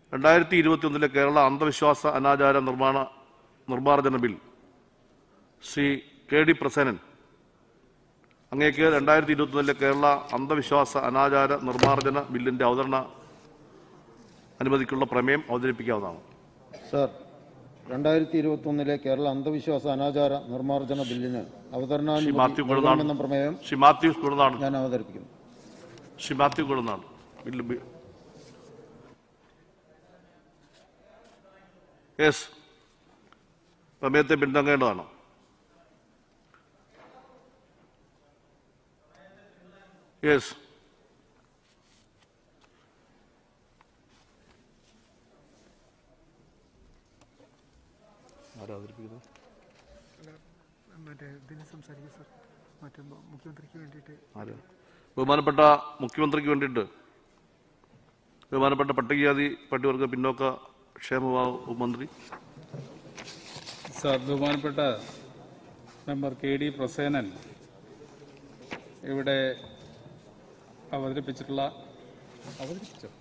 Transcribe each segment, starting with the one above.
രണ്ടായിരത്തി ഇരുപത്തി ഒന്നിലെ കേരള അന്ധവിശ്വാസ അനാചാര നിർമ്മാണ നിർമ്മാർജ്ജന bill Shri K D Prasenan അങ്ങേക്ക് രണ്ടായിരത്തി ഇരുപത്തിയൊന്നിലെ കേരള അന്ധവിശ്വാസ അനാചാര നിർമ്മാർജ്ജന ബില്ലിന്റെ അവതരണ അനുമതിക്കുള്ള പ്രമേയം അവതരിപ്പിക്കാവുന്നതാണ് സർ രണ്ടായിരത്തി ഇരുപത്തൊന്നിലെ കേരള അന്ധവിശ്വാസ അനാചാര നിർമ്മാർജ്ജന ബില്ലിന് ശ്രീ മാത്യു കുഴനാട്. അവതരണാനുമതി പ്രമേയം ശ്രീ മാത്യു കുളനാട് ഞാൻ അവതരിപ്പിക്കുന്നു ശ്രീ മാത്യു കുളനാട് ബില്ല് ബി- യെസ് പ്രമേയത്തെ പിന്തുണക്കേണ്ടതാണ് യെസ് ആരാ അവതരിപ്പിക്കുന്നത് മറ്റേ ഇതിന് സംസാരിക്കും സർ മറ്റേ മു- മുഖ്യമന്ത്രിക്ക് വേണ്ടിയിട്ട് ആര് ബഹുമാനപ്പെട്ട മുഖ്യമന്ത്രിക്ക് വേണ്ടിയിട്ട് ബഹുമാനപ്പെട്ട പട്ടികജാതി പട്ടികവർഗ പിന്നോക്ക ക്ഷേമ വകുപ്പ് മന്ത്രി സർ ബഹുമാനപ്പെട്ട മെമ്പർ കെ ഡി പ്രസേനൻ ഇവിടെ അവതരിപ്പിച്ചിട്ടുള്ള അവതരിപ്പിച്ചോ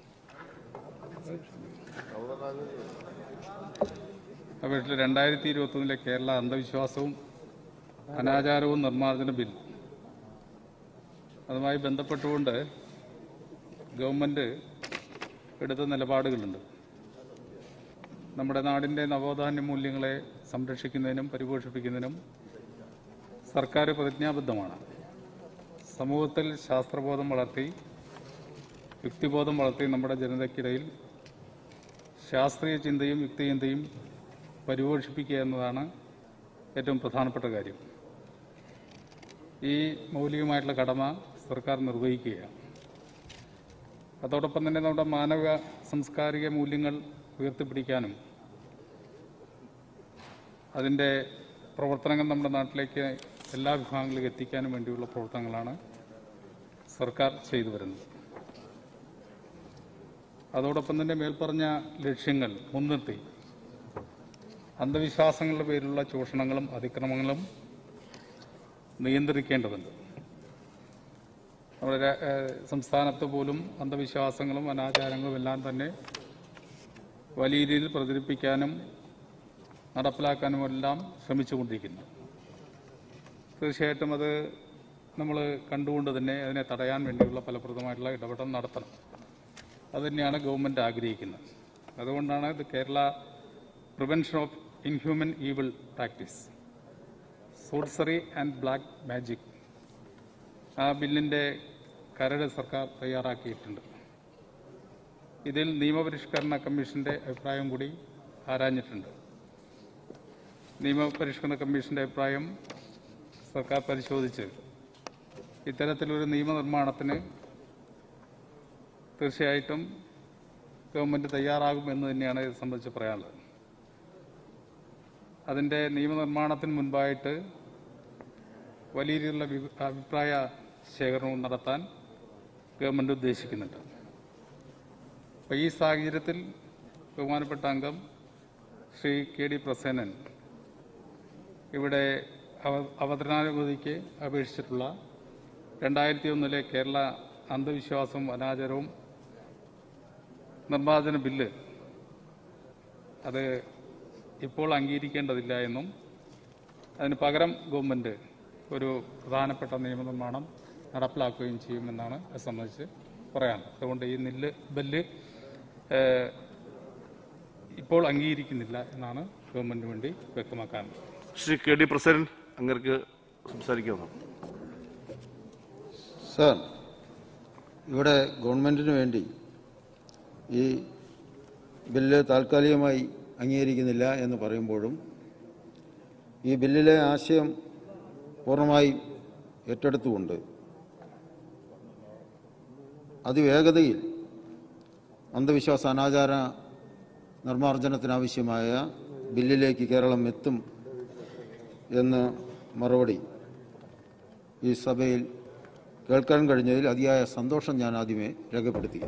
വീട്ടിൽ രണ്ടായിരത്തി ഇരുപത്തൊന്നിലെ കേരള അന്ധവിശ്വാസവും അനാചാരവും നിർമ്മാർജ്ജന ബിൽ അതുമായി ബന്ധപ്പെട്ടുകൊണ്ട് ഗവൺമെൻറ് എടുത്ത നിലപാടുകളുണ്ട് നമ്മുടെ നാടിൻ്റെ നവോത്ഥാന മൂല്യങ്ങളെ സംരക്ഷിക്കുന്നതിനും പരിപോഷിപ്പിക്കുന്നതിനും സർക്കാർ പ്രതിജ്ഞാബദ്ധമാണ് സമൂഹത്തിൽ ശാസ്ത്രബോധം വളർത്തി യുക്തിബോധം വളർത്തി നമ്മുടെ ജനതയ്ക്കിടയിൽ ശാസ്ത്രീയ ചിന്തയും യുക്തിചിന്തയും പരിപോഷിപ്പിക്കുക എന്നതാണ് ഏറ്റവും പ്രധാനപ്പെട്ട കാര്യം ഈ മൗലികമായിട്ടുള്ള കടമ സർക്കാർ നിർവഹിക്കുകയാണ് അതോടൊപ്പം തന്നെ നമ്മുടെ മാനവ സാംസ്കാരിക മൂല്യങ്ങൾ ഉയർത്തിപ്പിടിക്കാനും അതിൻ്റെ പ്രവർത്തനങ്ങൾ നമ്മുടെ നാട്ടിലേക്ക് എല്ലാ വിഭാഗങ്ങളിലും എത്തിക്കാനും വേണ്ടിയുള്ള പ്രവർത്തനങ്ങളാണ് സർക്കാർ ചെയ്തു വരുന്നത് അതോടൊപ്പം തന്നെ മേൽപ്പറഞ്ഞ ലക്ഷ്യങ്ങൾ മുൻനിർത്തി അന്ധവിശ്വാസങ്ങളുടെ പേരിലുള്ള ചൂഷണങ്ങളും അതിക്രമങ്ങളും നിയന്ത്രിക്കേണ്ടതുണ്ട് നമ്മുടെ രാ- ഏഹ് സംസ്ഥാനത്ത് പോലും അന്ധവിശ്വാസങ്ങളും അനാചാരങ്ങളും എല്ലാം തന്നെ വലിയ രീതിയിൽ പ്രചരിപ്പിക്കാനും നടപ്പിലാക്കാനും എല്ലാം ശ്രമിച്ചുകൊണ്ടിരിക്കുന്നു തീർച്ചയായിട്ടും അത് നമ്മൾ കണ്ടുകൊണ്ട് തന്നെ അതിനെ തടയാൻ വേണ്ടിയുള്ള ഫലപ്രദമായിട്ടുള്ള ഇടപെടൽ നടത്തണം അത് തന്നെയാണ് ഗവൺമെൻറ് ആഗ്രഹിക്കുന്നത് അതുകൊണ്ടാണ് ഇത് Kerala prevention of inhuman evil practice sorcery and black magic ആ ബില്ലിൻ്റെ കരട് സർക്കാർ തയ്യാറാക്കിയിട്ടുണ്ട് ഇതിൽ നിയമപരിഷ്കരണ കമ്മീഷന്റെ അഭിപ്രായം കൂടി ആരാഞ്ഞിട്ടുണ്ട് നിയമപരിഷ്കരണ കമ്മീഷന്റെ അഭിപ്രായം സർക്കാർ പരിശോധിച്ച് ഇത്തരത്തിലൊരു നിയമനിർമ്മാണത്തിന് തീർച്ചയായിട്ടും ഗവൺമെന്റ് തയ്യാറാകുമെന്ന് തന്നെയാണ് ഇത് സംബന്ധിച്ച് പറയാനുള്ളത് അതിൻ്റെ നിയമനിർമ്മാണത്തിന് മുൻപായിട്ട് വലിയ രീതിയിലുള്ള വി- അഭിപ്രായ ശേഖരണവും നടത്താൻ ഗവൺമെന്റ് ഉദ്ദേശിക്കുന്നുണ്ട് അപ്പോൾ ഈ സാഹചര്യത്തിൽ ബഹുമാനപ്പെട്ട അംഗം ശ്രീ കെ ഡി പ്രസേനൻ ഇവിടെ അവ- അവതരണാനുമതിക്ക് അപേക്ഷിച്ചിട്ടുള്ള രണ്ടായിരത്തി ഒന്നിലെ കേരള അന്ധവിശ്വാസവും അനാചാരവും നിർമ്മാർജ്ജന ബില്ല് അത് ഇപ്പോൾ അംഗീകരിക്കേണ്ടതില്ല എന്നും അതിന് പകരം ഗവൺമെന്റ് ഒരു പ്രധാനപ്പെട്ട നിയമനിർമ്മാണം നടപ്പിലാക്കുകയും ചെയ്യുമെന്നാണ് അത് സംബന്ധിച്ച് പറയാൻ അതുകൊണ്ട് ഈ നെല്ല് ബില്ല് ഏഹ്, ഇപ്പോൾ അംഗീകരിക്കുന്നില്ല എന്നാണ് ഗവൺമെന്റിന് വേണ്ടി വ്യക്തമാക്കാനുള്ളത് ശ്രീ കെ ഡി പ്രസിഡന്റ് അങ്ങർക്ക് സംസാരിക്കാവുന്നതാണ് സർ ഇവിടെ ഗവൺമെന്റിന് വേണ്ടി ഈ ബില്ല് താൽക്കാലികമായി അംഗീകരിക്കുന്നില്ല എന്ന് പറയുമ്പോഴും ഈ ബില്ലിലെ ആശയം പൂർണ്ണമായി ഏറ്റെടുത്തുകൊണ്ട് അതിവേഗതയിൽ അന്ധവിശ്വാസ അനാചാര നിർമ്മാർജ്ജനത്തിനാവശ്യമായ ബില്ലിലേക്ക് കേരളം എത്തും എന്ന് മറുപടി ഈ സഭയിൽ കേൾക്കാൻ കഴിഞ്ഞതിൽ അതിയായ സന്തോഷം ഞാൻ ആദ്യമേ രേഖപ്പെടുത്തി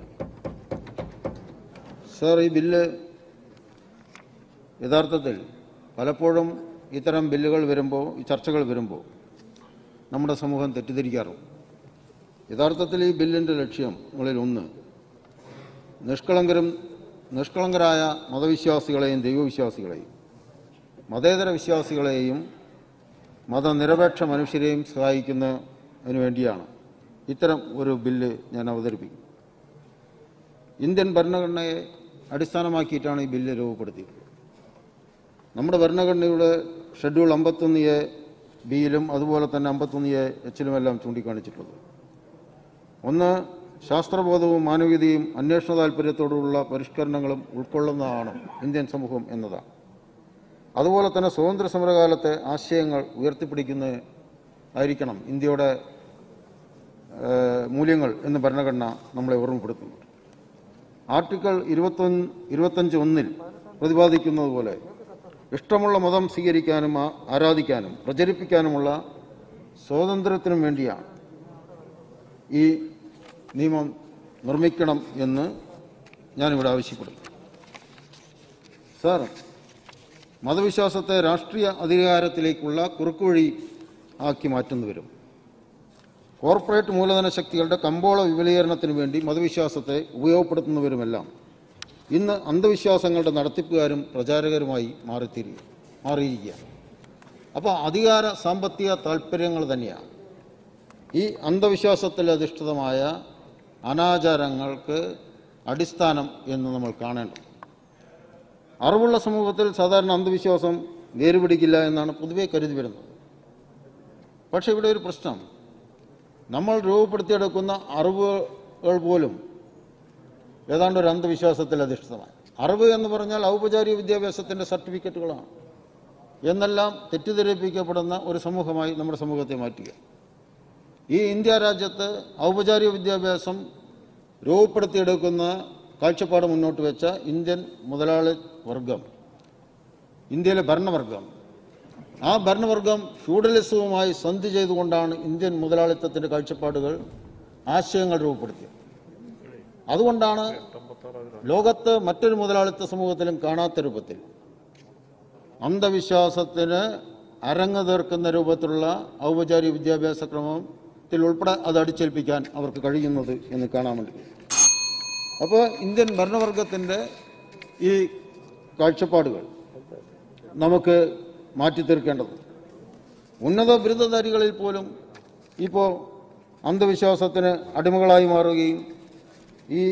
സർ ഈ ബില്ല് യഥാർത്ഥത്തിൽ പലപ്പോഴും ഇത്തരം ബില്ലുകൾ വരുമ്പോൾ ഈ ചർച്ചകൾ വരുമ്പോൾ നമ്മുടെ സമൂഹം തെറ്റിദ്ധരിക്കാറുണ്ട് യഥാർത്ഥത്തിൽ ഈ ബില്ലിൻ്റെ ലക്ഷ്യങ്ങളിൽ ഒന്ന് നിഷ്കളങ്കരും നിഷ്കളങ്കരായ മതവിശ്വാസികളെയും ദൈവവിശ്വാസികളെയും മതേതര വിശ്വാസികളെയും മതനിരപേക്ഷ മനുഷ്യരെയും സഹായിക്കുന്നതിന് വേണ്ടിയാണ് ഇത്തരം ഒരു ബില്ല് ഞാൻ അവതരിപ്പിക്കുന്നത് ഇന്ത്യൻ ഭരണഘടനയെ അടിസ്ഥാനമാക്കിയിട്ടാണ് ഈ ബില്ല് രൂപപ്പെടുത്തിയിട്ടുള്ളത് നമ്മുടെ ഭരണഘടനയുടെ ഷെഡ്യൂൾ അമ്പത്തൊന്ന് എ ബിയിലും അതുപോലെ തന്നെ അമ്പത്തൊന്ന് എ എച്ചിലുമെല്ലാം ചൂണ്ടിക്കാണിച്ചിട്ടുള്ളത് ഒന്ന് ശാസ്ത്രബോധവും മാനവികതയും അന്വേഷണ താല്പര്യത്തോടുള്ള പരിഷ്കരണങ്ങളും ഉൾക്കൊള്ളുന്നതാണ് ഇന്ത്യൻ സമൂഹം എന്നതാണ് അതുപോലെ തന്നെ സ്വാതന്ത്ര്യ സമരകാലത്തെ ആശയങ്ങൾ ഉയർത്തിപ്പിടിക്കുന്ന ആയിരിക്കണം ഇന്ത്യയുടെ ഏഹ്, മൂല്യങ്ങൾ എന്ന് ഭരണഘടന നമ്മളെ ഓർമ്മപ്പെടുത്തുന്നുണ്ട് ആർട്ടിക്കിൾ ഇരുപത്തൊന്ന് ഇരുപത്തഞ്ച് ഒന്നിൽ പ്രതിപാദിക്കുന്നത് പോലെ ഇഷ്ടമുള്ള മതം സ്വീകരിക്കാനും ആ- ആരാധിക്കാനും പ്രചരിപ്പിക്കാനുമുള്ള സ്വാതന്ത്ര്യത്തിനും വേണ്ടിയാണ് ഈ നിയമം നിർമ്മിക്കണം എന്ന് ഞാനിവിടെ ആവശ്യപ്പെടുന്നു സാർ മതവിശ്വാസത്തെ രാഷ്ട്രീയ അധികാരത്തിലേക്കുള്ള കുറുക്കുവഴി ആക്കി മാറ്റുന്നു വരും കോർപ്പറേറ്റ് മൂലധന ശക്തികളുടെ കമ്പോള വിപുലീകരണത്തിന് വേണ്ടി മതവിശ്വാസത്തെ ഉപയോഗപ്പെടുത്തുന്നവരുമെല്ലാം ഇന്ന് അന്ധവിശ്വാസങ്ങളുടെ നടത്തിപ്പുകാരും പ്രചാരകരുമായി മാറിത്തിരി മാറിയിരിക്കുകയാണ് അപ്പോൾ അധികാര സാമ്പത്തിക താല്പര്യങ്ങൾ തന്നെയാണ് ഈ അന്ധവിശ്വാസത്തിൽ അധിഷ്ഠിതമായ അനാചാരങ്ങൾക്ക് അടിസ്ഥാനം എന്ന് നമ്മൾ കാണേണ്ടത് അറിവുള്ള സമൂഹത്തിൽ സാധാരണ അന്ധവിശ്വാസം വേരുപിടിക്കില്ല എന്നാണ് പൊതുവെ കരുതി വരുന്നത് പക്ഷേ ഇവിടെ ഒരു പ്രശ്നം നമ്മൾ രൂപപ്പെടുത്തിയെടുക്കുന്ന അറിവുകൾ പോലും ഏതാണ്ട് ഒരു അന്ധവിശ്വാസത്തിൽ അധിഷ്ഠിതമായി അറിവ് എന്ന് പറഞ്ഞാൽ ഔപചാരിക വിദ്യാഭ്യാസത്തിൻ്റെ സർട്ടിഫിക്കറ്റുകളാണ് എന്നെല്ലാം തെറ്റിദ്ധരിപ്പിക്കപ്പെടുന്ന ഒരു സമൂഹമായി നമ്മുടെ സമൂഹത്തെ മാറ്റുക ഈ ഇന്ത്യ രാജ്യത്ത് ഔപചാരിക വിദ്യാഭ്യാസം രൂപപ്പെടുത്തിയെടുക്കുന്ന കാഴ്ചപ്പാട് മുന്നോട്ട് വെച്ച ഇന്ത്യൻ മുതലാളി വർഗം ഇന്ത്യയിലെ ഭരണവർഗം ആ ഭരണവർഗം ഫ്യൂഡലിസവുമായി സന്ധി ചെയ്തുകൊണ്ടാണ് ഇന്ത്യൻ മുതലാളിത്തത്തിൻ്റെ കാഴ്ചപ്പാടുകൾ ആശയങ്ങൾ രൂപപ്പെടുത്തിയത് അതുകൊണ്ടാണ് ലോകത്ത് മറ്റൊരു മുതലാളിത്ത സമൂഹത്തിലും കാണാത്ത രൂപത്തിൽ അന്ധവിശ്വാസത്തിന് അരങ്ങ് തീർക്കുന്ന രൂപത്തിലുള്ള ഔപചാരിക വിദ്യാഭ്യാസ ക്രമത്തിൽ ഉൾപ്പെടെ അത് അടിച്ചേൽപ്പിക്കാൻ അവർക്ക് കഴിയുന്നത് എന്ന് കാണാൻ വേണ്ടി കഴിയും. അപ്പോൾ ഇന്ത്യൻ ഭരണവർഗത്തിൻ്റെ ഈ കാഴ്ചപ്പാടുകൾ നമുക്ക് മാറ്റി തീർക്കേണ്ടത് ഉന്നത ബിരുദധാരികളിൽ പോലും ഇപ്പോൾ അന്ധവിശ്വാസത്തിന് അടിമകളായി മാറുകയും ഈ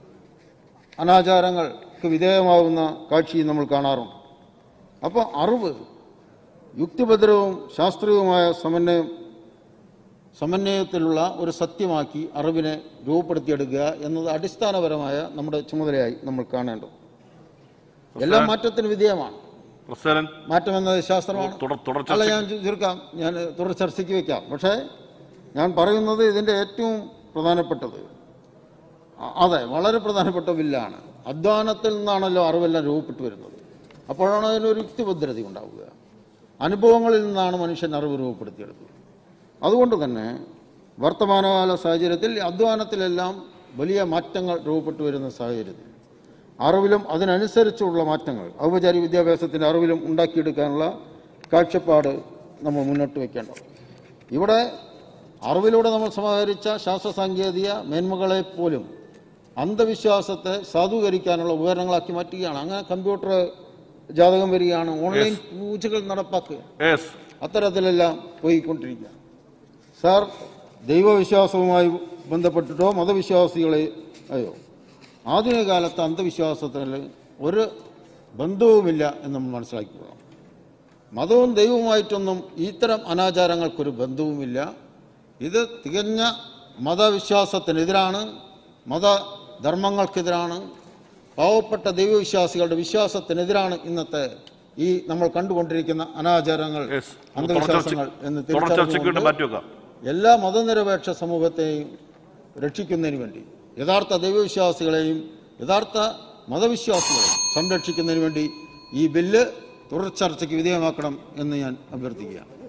അനാചാരങ്ങൾക്ക് വിധേയമാവുന്ന കാഴ്ചയും നമ്മൾ കാണാറുണ്ട് അപ്പോൾ അറിവ് യുക്തിഭദ്രവും ശാസ്ത്രീയവുമായ സമന്വയം സമന്വയത്തിലുള്ള ഒരു സത്യമാക്കി അറിവിനെ രൂപപ്പെടുത്തിയെടുക്കുക എന്നത് അടിസ്ഥാനപരമായ നമ്മുടെ ചുമതലയായി നമ്മൾ കാണേണ്ടത് എല്ലാം മാറ്റത്തിന് വിധേയമാണ് പ്രസേനൻ മാറ്റം എന്നത് ശാസ്ത്രമാണ് തുടർ തുടർ അല്ല ചർച്ച ഞാൻ ചുരുക്കാം ഞാൻ തുടർ ചർച്ചയ്ക്ക് വെക്കാം പക്ഷേ ഞാൻ പറയുന്നത് ഇതിൻ്റെ ഏറ്റവും പ്രധാനപ്പെട്ടത് അ- അതെ വളരെ പ്രധാനപ്പെട്ട ബില്ലാണ് അധ്വാനത്തിൽ നിന്നാണല്ലോ അറിവെല്ലാം രൂപപ്പെട്ടു വരുന്നത് അപ്പോഴാണ് അതിനൊരു യുക്തിഭദ്രത ഉണ്ടാവുക അനുഭവങ്ങളിൽ നിന്നാണ് മനുഷ്യൻ അറിവ് രൂപപ്പെടുത്തിയെടുത്തത് അതുകൊണ്ട് തന്നെ വർത്തമാനകാല സാഹചര്യത്തിൽ അധ്വാനത്തിലെല്ലാം വലിയ മാറ്റങ്ങൾ രൂപപ്പെട്ടു വരുന്ന സാഹചര്യത്തിൽ അറിവിലും അതിനനുസരിച്ചുള്ള മാറ്റങ്ങൾ ഔപചാരിക വിദ്യാഭ്യാസത്തിൻ്റെ അറിവിലും ഉണ്ടാക്കിയെടുക്കാനുള്ള കാഴ്ചപ്പാട് നമ്മൾ മുന്നോട്ട് വയ്ക്കേണ്ടത് ഇവിടെ അറിവിലൂടെ നമ്മൾ സമാഹരിച്ച ശാസ്ത്ര സാങ്കേതിക മേന്മകളെ പോലും അന്ധവിശ്വാസത്തെ സാധൂകരിക്കാനുള്ള ഉപകരണങ്ങളാക്കി മാറ്റുകയാണ് അങ്ങനെ കമ്പ്യൂട്ടർ ജാതകം വരികയാണ് ഓൺലൈൻ പൂജകൾ നടപ്പാക്കുക യെസ് അത്തരത്തിലെല്ലാം പോയിക്കൊണ്ടിരിക്കുക സാർ ദൈവവിശ്വാസവുമായി ബന്ധപ്പെട്ടിട്ടോ മതവിശ്വാസികളെ അയ്യോ ആധുനിക കാലത്ത് അന്ധവിശ്വാസത്തിൽ ഒരു ബന്ധവുമില്ല എന്ന് നമ്മൾ മനസ്സിലാക്കിക്കൊള്ളാം മതവും ദൈവവുമായിട്ടൊന്നും ഇത്തരം അനാചാരങ്ങൾക്കൊരു ബന്ധവുമില്ല ഇത് തികഞ്ഞ മതവിശ്വാസത്തിനെതിരാണ് മതധർമ്മങ്ങൾക്കെതിരാണ് പാവപ്പെട്ട ദൈവവിശ്വാസികളുടെ വിശ്വാസത്തിനെതിരാണ് ഇന്നത്തെ ഈ നമ്മൾ കണ്ടുകൊണ്ടിരിക്കുന്ന അനാചാരങ്ങൾ യെസ് അന്ധവിശ്വാസങ്ങൾ എന്ന് തുടർ ചർച്ചയ്ക്ക് വേണ്ടി തിരിച്ചറിഞ്ഞുകൊണ്ട് മാറ്റിവെക്കാം എല്ലാ മതനിരപേക്ഷ സമൂഹത്തെയും രക്ഷിക്കുന്നതിന് വേണ്ടി യഥാർത്ഥ ദൈവവിശ്വാസികളെയും യഥാർത്ഥ മതവിശ്വാസികളെയും സംരക്ഷിക്കുന്നതിന് വേണ്ടി ഈ ബില്ല് തുടർ ചർച്ചയ്ക്ക് വിധേയമാക്കണം എന്ന് ഞാൻ അഭ്യർത്ഥിക്കുകയാണ്